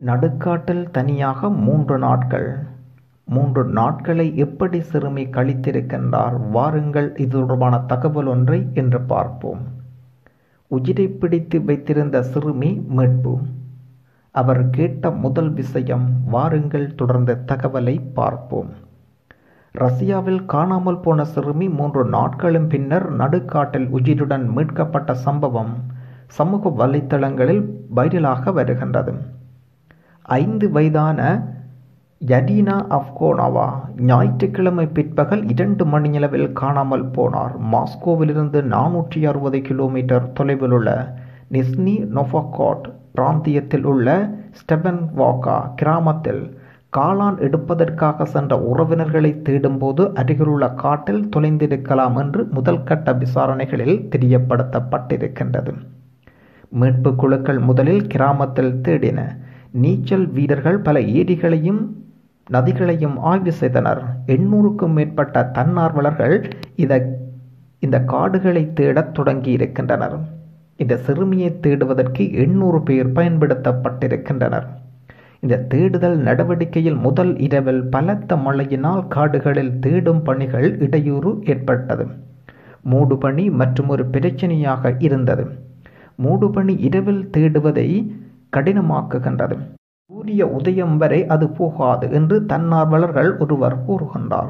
நடுக்காட்டில் தனியாக மூன்று நாட்கள் மூன்று நாட்களை எப்படி சிறுமி கழித்திருக்கின்றார் வாருங்கள் இது தொடர்பான தகவல் ஒன்றை இன்று பார்ப்போம் உயிரை பிடித்து வைத்திருந்த சிறுமி மீட்பு அவர் கேட்ட முதல் விஷயம் வாருங்கள் தொடர்ந்த தகவலை பார்ப்போம் ரஷ்யாவில் காணாமல் போன சிறுமி மூன்று நாட்களும் பின்னர் நடுக்காட்டில் உயிருடன் மீட்கப்பட்ட சம்பவம் சமூக வலைத்தளங்களில் வைரலாக வருகின்றது ஐந்து வயதான யடீனா அப்கோனோவா ஞாயிற்றுக்கிழமை பிற்பகல் இரண்டு மணியளவில் காணாமல் போனார் மாஸ்கோவிலிருந்து நானூற்றி அறுபது கிலோமீட்டர் தொலைவில் உள்ள நிஸ்னி நொஃபகோட் பிராந்தியத்தில் உள்ள ஸ்டெபன் வாக்கா கிராமத்தில் காளான் எடுப்பதற்காக சென்ற உறவினர்களை தேடும்போது அருகிலுள்ள காட்டில் தொலைந்திருக்கலாம் என்று முதல் கட்ட விசாரணைகளில் தெரியப்படுத்தப்பட்டிருக்கின்றது மீட்பு குழுக்கள் முதலில் கிராமத்தில் தேடின நீச்சல் வீரர்கள் பல ஏரிகளையும் நதிகளையும் ஆய்வு செய்தனர் எண்ணூறுக்கும் மேற்பட்ட தன்னார்வலர்கள் இத இந்த காடுகளை தேடத் தொடங்கி இருக்கின்றனர் இந்த சிறுமியை தேடுவதற்கு எண்ணூறு பேர் பயன்படுத்தப்பட்டிருக்கின்றனர் இந்த தேடுதல் நடவடிக்கையில் முதல் இரவில் பலத்த மழையினால் காடுகளில் தேடும் பணிகள் இடையூறு ஏற்பட்டது மூடுபனி மற்றும் ஒரு பிரச்சனையாக இருந்தது மூடுபனி இரவில் தேடுவதை கடினமாக்குகின்றது சூரிய உதயம் வரை அது போகாது என்று தன்னார்வலர்கள் ஒருவர் கூறுகின்றார்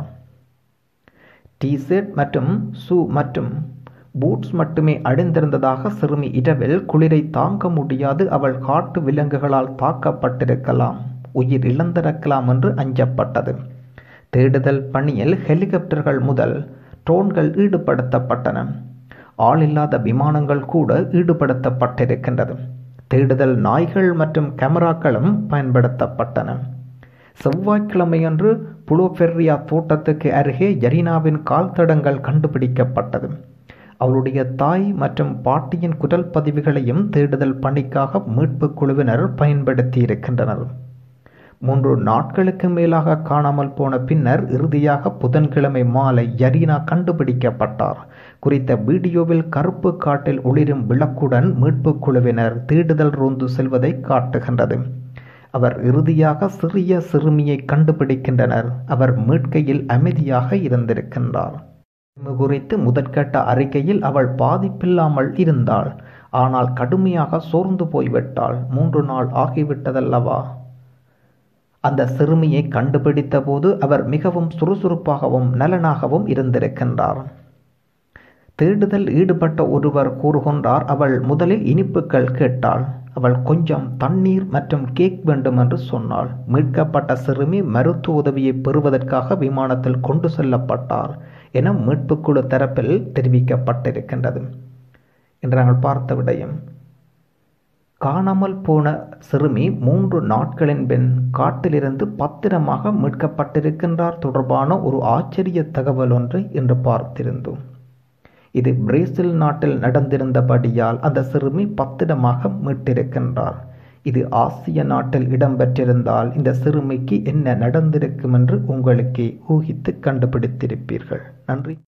டிஷர்ட் மற்றும் ஷூ மற்றும் பூட்ஸ் மட்டுமே அணிந்திருந்ததாக சிறுமி இரவில் குளிரை தாங்க முடியாது அவள் காட்டு விலங்குகளால் தாக்கப்பட்டிருக்கலாம் உயிர் இழந்திருக்கலாம் என்று அஞ்சப்பட்டது தேடுதல் பணியில் ஹெலிகாப்டர்கள் முதல் ட்ரோன்கள் ஈடுபடுத்தப்பட்டன ஆளில்லாத விமானங்கள் கூட ஈடுபடுத்தப்பட்டிருக்கின்றது தேடுதல் நாய்கள் மற்றும் கேமராக்களும் பயன்படுத்தப்பட்டன செவ்வாய்க்கிழமையன்று புளோபெர்ரியா தோட்டத்துக்கு அருகே ஜரீனாவின் கால் தடங்கள் கண்டுபிடிக்கப்பட்டது அவளுடைய தாய் மற்றும் பாட்டியின் குரல் பதிவுகளையும் தேடுதல் பணிக்காக மீட்பு குழுவினர் பயன்படுத்தி இருக்கின்றனர் மூன்று நாட்களுக்கு மேலாக காணாமல் போன பின்னர் இறுதியாக புதன்கிழமை மாலை யரீனா கண்டுபிடிக்கப்பட்டார் குறித்த வீடியோவில் கருப்பு காட்டில் ஒளிரும் விளக்குடன் மீட்பு குழுவினர் தேடுதல் ரோந்து செல்வதை காட்டுகின்றது அவர் இறுதியாக சிறிய சிறுமியை கண்டுபிடிக்கின்றனர் அவர் மீட்கையில் அமைதியாக இருந்திருக்கின்றார் குறித்து முதற்கட்ட அறிக்கையில் அவள் பாதிப்பில்லாமல் இருந்தாள் ஆனால் கடுமையாக சோர்ந்து போய்விட்டாள் மூன்று நாள் ஆகிவிட்டதல்லவா அந்த சிறுமியை கண்டுபிடித்த போது அவர் மிகவும் சுறுசுறுப்பாகவும் நலனாகவும் இருந்திருக்கின்றார் தேடுதல் ஈடுபட்ட ஒருவர் கூறுகின்றார் அவள் முதலில் இனிப்புகள் கேட்டாள் அவள் கொஞ்சம் தண்ணீர் மற்றும் கேக் வேண்டும் என்று சொன்னாள் மீட்கப்பட்ட சிறுமி மருத்துவ உதவியை பெறுவதற்காக விமானத்தில் கொண்டு செல்லப்பட்டார் என மீட்புக்குழு தரப்பில் தெரிவிக்கப்பட்டிருக்கின்றது என்று நாங்கள் பார்த்த விடயம் காணாமல் போன சிறுமி மூன்று நாட்களின் பின் காட்டிலிருந்து பத்திரமாக மீட்கப்பட்டிருக்கின்றார் தொடர்பான ஒரு ஆச்சரிய தகவல் ஒன்றை இன்று பார்த்திருந்தோம் இது பிரேசில் நாட்டில் நடந்திருந்தபடியால் அந்த சிறுமி பத்திரமாக மீட்டிருக்கின்றார் இது ஆசிய நாட்டில் இடம்பெற்றிருந்தால் இந்த சிறுமிக்கு என்ன நடந்திருக்கும் என்று உங்களுக்கே ஊகித்து கண்டுபிடித்திருப்பீர்கள் நன்றி